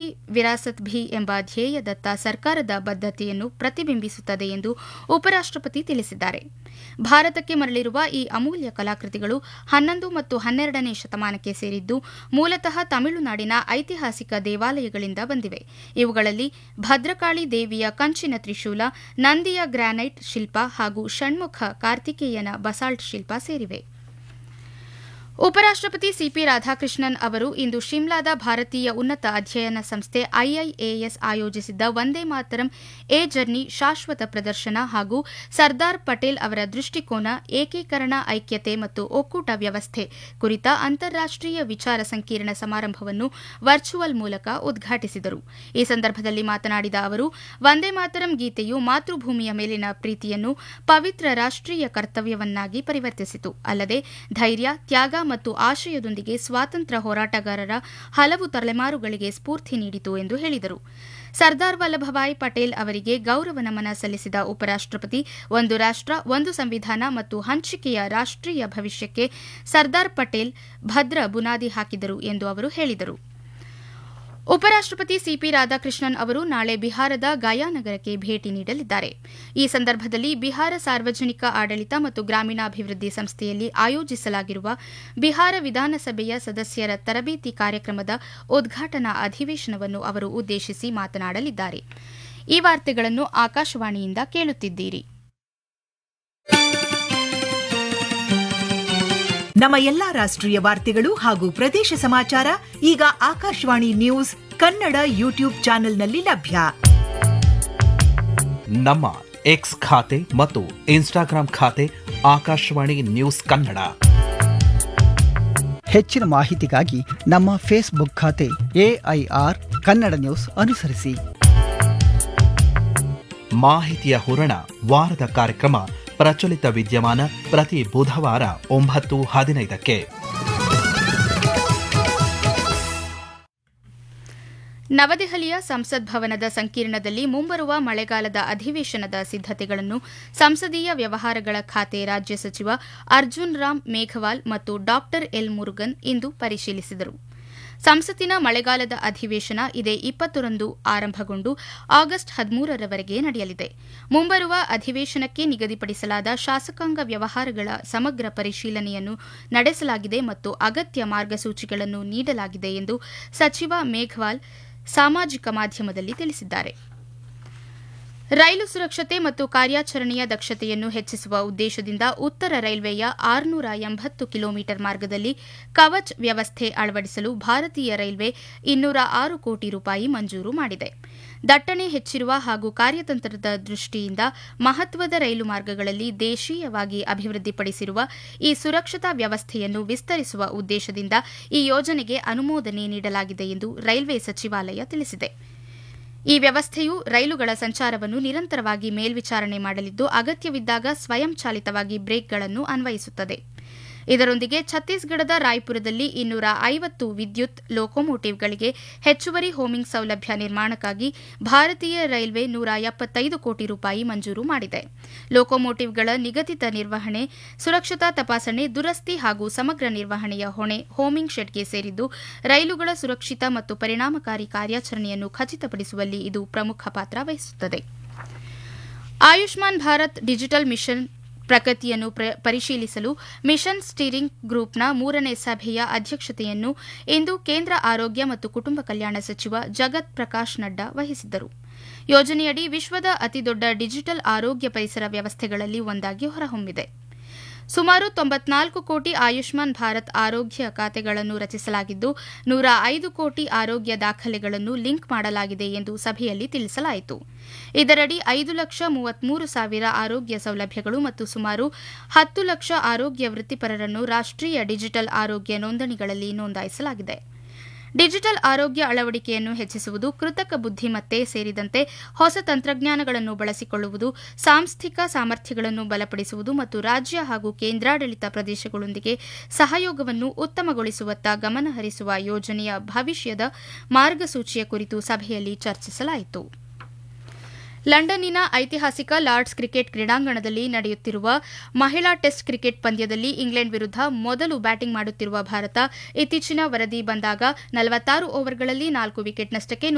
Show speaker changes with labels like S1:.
S1: ವಿರಾಸತ್ ಭಿ ಎಂಬ ಧ್ಯೇಯದತ್ತ ಸರ್ಕಾರದ ಬದ್ಧತೆಯನ್ನು ಪ್ರತಿಬಿಂಬಿಸುತ್ತದೆ ಎಂದು ಉಪರಾಷ್ಟಪತಿ ತಿಳಿಸಿದ್ದಾರೆ ಭಾರತಕ್ಕೆ ಮರಳಿರುವ ಈ ಅಮೂಲ್ಯ ಕಲಾಕೃತಿಗಳು ಹನ್ನೊಂದು ಮತ್ತು ಹನ್ನೆರಡನೇ ಶತಮಾನಕ್ಕೆ ಸೇರಿದ್ದು ಮೂಲತಃ ತಮಿಳುನಾಡಿನ ಐತಿಹಾಸಿಕ ದೇವಾಲಯಗಳಿಂದ ಬಂದಿವೆ ಇವುಗಳಲ್ಲಿ ಭದ್ರಕಾಳಿ ದೇವಿಯ ಕಂಚಿನ ತ್ರಿಶೂಲ ನಂದಿಯ ಗ್ರಾನೈಟ್ ಶಿಲ್ಪ ಹಾಗೂ ಷಣ್ಮುಖ ಕಾರ್ತಿಕೇಯನ ಬಸಾಲ್ಟ್ ಶಿಲ್ಪ ಸೇರಿವೆ ಉಪರಾಷ್ಟಪತಿ ಸಿಪಿ ರಾಧಾಕೃಷ್ಣನ್ ಅವರು ಇಂದು ಶಿಮ್ಲಾದ ಭಾರತೀಯ ಉನ್ನತ ಅಧ್ಯಯನ ಸಂಸ್ಥೆ ಐಐಎಎಸ್ ಆಯೋಜಿಸಿದ್ದ ವಂದೇ ಮಾತರಂ ಎ ಜರ್ನಿ ಶಾಶ್ವತ ಪ್ರದರ್ಶನ ಹಾಗೂ ಸರ್ದಾರ್ ಪಟೇಲ್ ಅವರ ದೃಷ್ಟಿಕೋನ ಏಕೀಕರಣ ಐಕ್ಯತೆ ಮತ್ತು ಒಕ್ಕೂಟ ವ್ಯವಸ್ಥೆ ಕುರಿತ ಅಂತಾರಾಷ್ಟೀಯ ವಿಚಾರ ಸಂಕಿರಣ ಸಮಾರಂಭವನ್ನು ವರ್ಚುವಲ್ ಮೂಲಕ ಉದ್ಘಾಟಿಸಿದರು ಈ ಸಂದರ್ಭದಲ್ಲಿ ಮಾತನಾಡಿದ ಅವರು ವಂದೇ ಮಾತರಂ ಗೀತೆಯು ಮಾತೃಭೂಮಿಯ ಮೇಲಿನ ಪ್ರೀತಿಯನ್ನು ಪವಿತ್ರ ರಾಷ್ಟೀಯ ಕರ್ತವ್ಯವನ್ನಾಗಿ ಪರಿವರ್ತಿಸಿತು ಅಲ್ಲದೆ ಧೈರ್ಯ ತ್ಯಾಗ ಮತ್ತು ಆಶಯದೊಂದಿಗೆ ಸ್ವಾತಂತ್ರ್ಯ ಹೋರಾಟಗಾರರ ಹಲವು ತಲೆಮಾರುಗಳಿಗೆ ಸ್ಫೂರ್ತಿ ನೀಡಿತು ಎಂದು ಹೇಳಿದರು ಸರ್ದಾರ್ ವಲ್ಲಭಭಾಯ್ ಪಟೇಲ್ ಅವರಿಗೆ ಗೌರವ ನಮನ ಸಲ್ಲಿಸಿದ ಉಪರಾಷ್ಟಪತಿ ಒಂದು ರಾಷ್ಟ ಒಂದು ಸಂವಿಧಾನ ಮತ್ತು ಹಂಚಿಕೆಯ ರಾಷ್ಟೀಯ ಭವಿಷ್ಯಕ್ಕೆ ಸರ್ದಾರ್ ಪಟೇಲ್ ಭದ್ರ ಬುನಾದಿ ಹಾಕಿದರು ಎಂದು ಅವರು ಹೇಳಿದರು ಉಪರಾಷ್ಟಪತಿ ಸಿಪಿ ರಾಧಾಕೃಷ್ಣನ್ ಅವರು ನಾಳೆ ಬಿಹಾರದ ಗಯಾ ನಗರಕ್ಕೆ ಭೇಟಿ ನೀಡಲಿದ್ದಾರೆ ಈ ಸಂದರ್ಭದಲ್ಲಿ ಬಿಹಾರ ಸಾರ್ವಜನಿಕ ಆಡಳಿತ ಮತ್ತು ಗ್ರಾಮೀಣಾಭಿವೃದ್ಧಿ ಸಂಸ್ಥೆಯಲ್ಲಿ ಆಯೋಜಿಸಲಾಗಿರುವ ಬಿಹಾರ ವಿಧಾನಸಭೆಯ ಸದಸ್ಯರ ತರಬೇತಿ ಕಾರ್ಯಕ್ರಮದ ಉದ್ಘಾಟನಾ ಅಧಿವೇಶನವನ್ನು ಅವರು ಉದ್ದೇಶಿಸಿ ಮಾತನಾಡಲಿದ್ದಾರೆ ಈ ವಾರ್ತೆಗಳನ್ನು ಆಕಾಶವಾಣಿಯಿಂದ ಕೇಳುತ್ತಿದ್ದೀರಿ
S2: ನಮ್ಮ ಎಲ್ಲಾ ರಾಷ್ಟ್ರೀಯ ವಾರ್ತೆಗಳು ಹಾಗೂ ಪ್ರದೇಶ ಸಮಾಚಾರ ಈಗ ಆಕಾಶವಾಣಿ ನ್ಯೂಸ್ ಕನ್ನಡ ಯೂಟ್ಯೂಬ್ ಚಾನೆಲ್ನಲ್ಲಿ ಲಭ್ಯ
S3: ನಮ್ಮ ಎಕ್ಸ್ ಖಾತೆ ಮತ್ತು ಇನ್ಸ್ಟಾಗ್ರಾಂ ಖಾತೆ ಆಕಾಶವಾಣಿ ನ್ಯೂಸ್ ಕನ್ನಡ
S4: ಹೆಚ್ಚಿನ ಮಾಹಿತಿಗಾಗಿ ನಮ್ಮ ಫೇಸ್ಬುಕ್ ಖಾತೆ ಎಐಆರ್ ಕನ್ನಡ ನ್ಯೂಸ್ ಅನುಸರಿಸಿ
S3: ಮಾಹಿತಿಯ ಹೂರಣ ವಾರದ ಕಾರ್ಯಕ್ರಮ ಪ್ರಚಲಿತ ವಿದ್ಯಮಾನ ಪ್ರತಿ ಬುಧವಾರ ಒಂಬತ್ತು ಹದಿನೈದಕ್ಕೆ
S1: ನವದೆಹಲಿಯ ಸಂಸತ್ ಭವನದ ಸಂಕೀರ್ಣದಲ್ಲಿ ಮುಂಬರುವ ಮಳೆಗಾಲದ ಅಧಿವೇಶನದ ಸಿದ್ದತೆಗಳನ್ನು ಸಂಸದೀಯ ವ್ಯವಹಾರಗಳ ಖಾತೆ ರಾಜ್ಯ ಸಚಿವ ಅರ್ಜುನ್ ರಾಮ್ ಮೇಘವಾಲ್ ಮತ್ತು ಡಾ ಎಲ್ ಮುರುಗನ್ ಇಂದು ಪರಿಶೀಲಿಸಿದರು ಸಂಸತ್ತಿನ ಮಳೆಗಾಲದ ಅಧಿವೇಶನ ಇದೇ ಇಪ್ಪತ್ತರಂದು ಆರಂಭಗೊಂಡು ಆಗಸ್ಟ್ ಹದಿಮೂರರವರೆಗೆ ನಡೆಯಲಿದೆ ಮುಂಬರುವ ಅಧಿವೇಶನಕ್ಕೆ ನಿಗದಿಪಡಿಸಲಾದ ಶಾಸಕಾಂಗ ವ್ಯವಹಾರಗಳ ಸಮಗ್ರ ಪರಿಶೀಲನೆಯನ್ನು ನಡೆಸಲಾಗಿದೆ ಮತ್ತು ಅಗತ್ಯ ಮಾರ್ಗಸೂಚಿಗಳನ್ನು ನೀಡಲಾಗಿದೆ ಎಂದು ಸಚಿವ ಮೇಘವಾಲ್ ಸಾಮಾಜಿಕ ಮಾಧ್ಯಮದಲ್ಲಿ ತಿಳಿಸಿದ್ದಾರೆ ರೈಲು ಸುರಕ್ಷತೆ ಮತ್ತು ಕಾರ್ಯಾಚರಣೆಯ ದಕ್ಷತೆಯನ್ನು ಹೆಚ್ಚಿಸುವ ಉದ್ದೇಶದಿಂದ ಉತ್ತರ ರೈಲ್ವೆಯ ಆರುನೂರ ಎಂಬತ್ತು ಕಿಲೋಮೀಟರ್ ಮಾರ್ಗದಲ್ಲಿ ಕವಚ್ ವ್ಯವಸ್ಥೆ ಅಳವಡಿಸಲು ಭಾರತೀಯ ರೈಲ್ವೆ ಇನ್ನೂರ ಆರು ಕೋಟಿ ರೂಪಾಯಿ ಮಂಜೂರು ಮಾಡಿದೆ ದಟ್ಟಣೆ ಹೆಚ್ಚಿರುವ ಹಾಗೂ ಕಾರ್ಯತಂತ್ರದ ದೃಷ್ಟಿಯಿಂದ ಮಹತ್ವದ ರೈಲು ಮಾರ್ಗಗಳಲ್ಲಿ ದೇಶೀಯವಾಗಿ ಅಭಿವೃದ್ಧಿಪಡಿಸಿರುವ ಈ ಸುರಕ್ಷತಾ ವ್ಯವಸ್ಥೆಯನ್ನು ವಿಸ್ತರಿಸುವ ಉದ್ದೇಶದಿಂದ ಈ ಯೋಜನೆಗೆ ಅನುಮೋದನೆ ನೀಡಲಾಗಿದೆ ಎಂದು ರೈಲ್ವೆ ಸಚಿವಾಲಯ ತಿಳಿಸಿದೆ ಈ ವ್ಯವಸ್ಥೆಯು ರೈಲುಗಳ ಸಂಚಾರವನ್ನು ನಿರಂತರವಾಗಿ ಮೇಲ್ವಿಚಾರಣೆ ಮಾಡಲಿದ್ದು ಅಗತ್ಯವಿದ್ದಾಗ ಸ್ವಯಂಚಾಲಿತವಾಗಿ ಬ್ರೇಕ್ಗಳನ್ನು ಅನ್ವಯಿಸುತ್ತದೆ ಇದರೊಂದಿಗೆ ಛತ್ತೀಸ್ಗಢದ ರಾಯ್ಪುರದಲ್ಲಿ ಇನ್ನೂರ ಐವತ್ತು ವಿದ್ಯುತ್ ಲೋಕೋಮೋಟಿವ್ಗಳಿಗೆ ಹೆಚ್ಚುವರಿ ಹೋಮಿಂಗ್ ಸೌಲಭ್ಯ ನಿರ್ಮಾಣಕ್ಕಾಗಿ ಭಾರತೀಯ ರೈಲ್ವೆ ನೂರ ಎಪ್ಪತ್ತೈದು ಕೋಟಿ ರೂಪಾಯಿ ಮಂಜೂರು ಮಾಡಿದೆ ಲೋಕೋಮೋಟಿವ್ಗಳ ನಿಗದಿತ ನಿರ್ವಹಣೆ ಸುರಕ್ಷತಾ ತಪಾಸಣೆ ದುರಸ್ತಿ ಹಾಗೂ ಸಮಗ್ರ ನಿರ್ವಹಣೆಯ ಹೊಣೆ ಹೋಮಿಂಗ್ ಶೆಡ್ಗೆ ಸೇರಿದ್ದು ರೈಲುಗಳ ಸುರಕ್ಷಿತ ಮತ್ತು ಪರಿಣಾಮಕಾರಿ ಕಾರ್ಯಾಚರಣೆಯನ್ನು ಖಚಿತಪಡಿಸುವಲ್ಲಿ ಇದು ಪ್ರಮುಖ ಪಾತ್ರ ವಹಿಸುತ್ತದೆ ಆಯುಷ್ಮಾನ್ ಭಾರತ್ ಡಿಜಿಟಲ್ ಮಿಷನ್ ಪ್ರಗತಿಯನ್ನು ಪರಿಶೀಲಿಸಲು ಮಿಷನ್ ಸ್ಟೀರಿಂಗ್ ಗ್ರೂಪ್ನ ಮೂರನೇ ಸಭೆಯ ಅಧ್ಯಕ್ಷತೆಯನ್ನು ಇಂದು ಕೇಂದ್ರ ಆರೋಗ್ಯ ಮತ್ತು ಕುಟುಂಬ ಕಲ್ಯಾಣ ಸಚಿವ ಜಗತ್ ಪ್ರಕಾಶ್ ನಡ್ಡಾ ವಹಿಸಿದ್ದರು ಯೋಜನೆಯಡಿ ವಿಶ್ವದ ಅತಿದೊಡ್ಡ ಡಿಜಿಟಲ್ ಆರೋಗ್ಯ ಪರಿಸರ ವ್ಯವಸ್ಥೆಗಳಲ್ಲಿ ಒಂದಾಗಿ ಹೊರಹೊಮ್ಮಿದೆ ಸುಮಾರು ತೊಂಬತ್ನಾಲ್ಕು ಕೋಟಿ ಆಯುಷ್ಮಾನ್ ಭಾರತ್ ಆರೋಗ್ಯ ಖಾತೆಗಳನ್ನು ರಚಿಸಲಾಗಿದ್ದು ನೂರ ಐದು ಕೋಟಿ ಆರೋಗ್ಯ ದಾಖಲೆಗಳನ್ನು ಲಿಂಕ್ ಮಾಡಲಾಗಿದೆ ಎಂದು ಸಭೆಯಲ್ಲಿ ತಿಳಿಸಲಾಯಿತು ಇದರಡಿ ಐದು ಲಕ್ಷ ಮೂವತ್ಮೂರು ಸಾವಿರ ಆರೋಗ್ಯ ಸೌಲಭ್ಯಗಳು ಮತ್ತು ಸುಮಾರು ಹತ್ತು ಲಕ್ಷ ಆರೋಗ್ಯ ವೃತ್ತಿಪರರನ್ನು ರಾಷ್ಟೀಯ ಡಿಜಿಟಲ್ ಆರೋಗ್ಯ ನೋಂದಣಿಗಳಲ್ಲಿ ನೋಂದಾಯಿಸಲಾಗಿದೆ ಡಿಜಿಟಲ್ ಆರೋಗ್ಯ ಅಳವಡಿಕೆಯನ್ನು ಹೆಚ್ಚಿಸುವುದು ಕೃತಕ ಬುದ್ದಿಮತ್ತೆ ಸೇರಿದಂತೆ ಹೊಸ ತಂತ್ರಜ್ಞಾನಗಳನ್ನು ಬಳಸಿಕೊಳ್ಳುವುದು ಸಾಂಸ್ಥಿಕ ಸಾಮರ್ಥ್ಯಗಳನ್ನು ಬಲಪಡಿಸುವುದು ಮತ್ತು ರಾಜ್ಯ ಹಾಗೂ ಕೇಂದ್ರಾಡಳಿತ ಪ್ರದೇಶಗಳೊಂದಿಗೆ ಸಹಯೋಗವನ್ನು ಉತ್ತಮಗೊಳಿಸುವತ್ತ ಗಮನಹರಿಸುವ ಯೋಜನೆಯ ಭವಿಷ್ಯದ ಮಾರ್ಗಸೂಚಿಯ ಕುರಿತು ಸಭೆಯಲ್ಲಿ ಚರ್ಚಿಸಲಾಯಿತು ಲಂಡನ್ನಿನ ಐತಿಹಾಸಿಕ ಲಾರ್ಡ್ಸ್ ಕ್ರಿಕೆಟ್ ಕ್ರೀಡಾಂಗಣದಲ್ಲಿ ನಡೆಯುತ್ತಿರುವ ಮಹಿಳಾ ಟೆಸ್ಟ್ ಕ್ರಿಕೆಟ್ ಪಂದ್ಯದಲ್ಲಿ ಇಂಗ್ಲೆಂಡ್ ವಿರುದ್ಧ ಮೊದಲು ಬ್ಯಾಟಿಂಗ್ ಮಾಡುತ್ತಿರುವ ಭಾರತ ಇತ್ತೀಚಿನ ವರದಿ ಬಂದಾಗ ನಲವತ್ತಾರು ಓವರ್ಗಳಲ್ಲಿ ನಾಲ್ಕು ವಿಕೆಟ್ ನಷ್ಟಕ್ಕೆ